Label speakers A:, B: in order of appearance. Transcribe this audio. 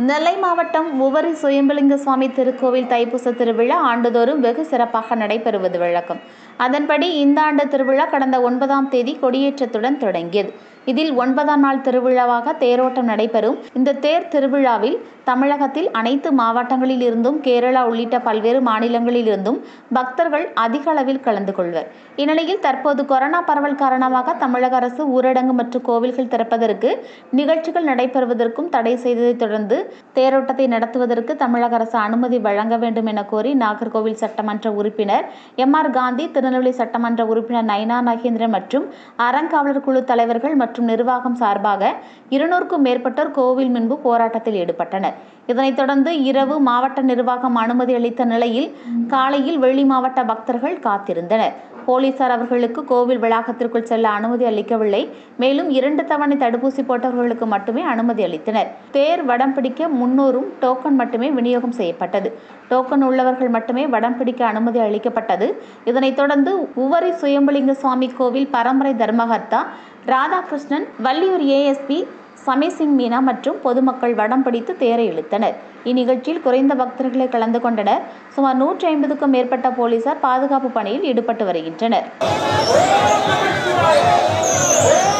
A: நெல்லை மாவட்டம் உவரி சுயம்பலிங்க சுவாமி திருக்கோவில் தைப்பூச திருவிழா ஆண்டுதோறும் வெகு சிறப்பாக நடைபெறுவது வழக்கம் அதன்படி இந்த ஆண்டு திருவிழா கடந்த ஒன்பதாம் தேதி கொடியேற்றத்துடன் தொடங்கியது இதில் ஒன்பதாம் நாள் திருவிழாவாக தேரோட்டம் நடைபெறும் இந்த தேர் திருவிழாவில் தமிழகத்தில் அனைத்து மாவட்டங்களில் இருந்தும் கேரளா உள்ளிட்ட பல்வேறு மாநிலங்களில் இருந்தும் பக்தர்கள் அதிக அளவில் கலந்து கொள்வர் இந்நிலையில் தற்போது கொரோனா பரவல் காரணமாக தமிழக அரசு ஊரடங்கு மற்றும் கோவில்கள் திறப்பதற்கு நிகழ்ச்சிகள் நடைபெறுவதற்கும் தடை செய்ததைத் தொடர்ந்து தேரோட்டத்தை நடத்துவதற்கு தமிழக அரசு அனுமதி வழங்க வேண்டும் என கோரி நாகர்கோவில் சட்டமன்ற உறுப்பினர் எம் ஆர் காந்தி திருநெல்வேலி சட்டமன்ற உறுப்பினர் நயனா நாகேந்திரன் மற்றும் அறங்காவலர் குழு தலைவர்கள் மற்றும் நிர்வாகம் சார்பாக இருநூறுக்கும் மேற்பட்டோர் கோவில் முன்பு போராட்டத்தில் ஈடுபட்டனர் இதனைத் தொடர்ந்து இரவு மாவட்ட நிர்வாகம் அனுமதி அளித்த நிலையில் காலையில் வெள்ளி மாவட்ட பக்தர்கள் காத்திருந்தனர் போலீசார் அவர்களுக்கு கோவில் வளாகத்திற்குள் செல்ல அனுமதி அளிக்கவில்லை மேலும் இரண்டு தவணை தடுப்பூசி போட்டவர்களுக்கு மட்டுமே அனுமதி அளித்தனர் தேர் வடம் பிடிக்க முன்னூறும் டோக்கன் மட்டுமே விநியோகம் செய்யப்பட்டது டோக்கன் உள்ளவர்கள் மட்டுமே வடம் பிடிக்க அனுமதி அளிக்கப்பட்டது இதனைத் தொடர்ந்து உவரி சுயம்பலிங்க சுவாமி கோவில் பரம்பரை தர்மகர்த்தா ராதாகிருஷ்ணன் வள்ளியூர் ஏஎஸ்பி சமீசிங் மீனா மற்றும் பொதுமக்கள் வடம் பிடித்து தேரை இழுத்தனர் இந்நிகழ்ச்சியில் குறைந்த பக்தர்களை கலந்து கொண்டனர் சுமார் நூற்றி ஐம்பதுக்கும் மேற்பட்ட போலீசார் பாதுகாப்பு பணியில் ஈடுபட்டு வருகின்றனர்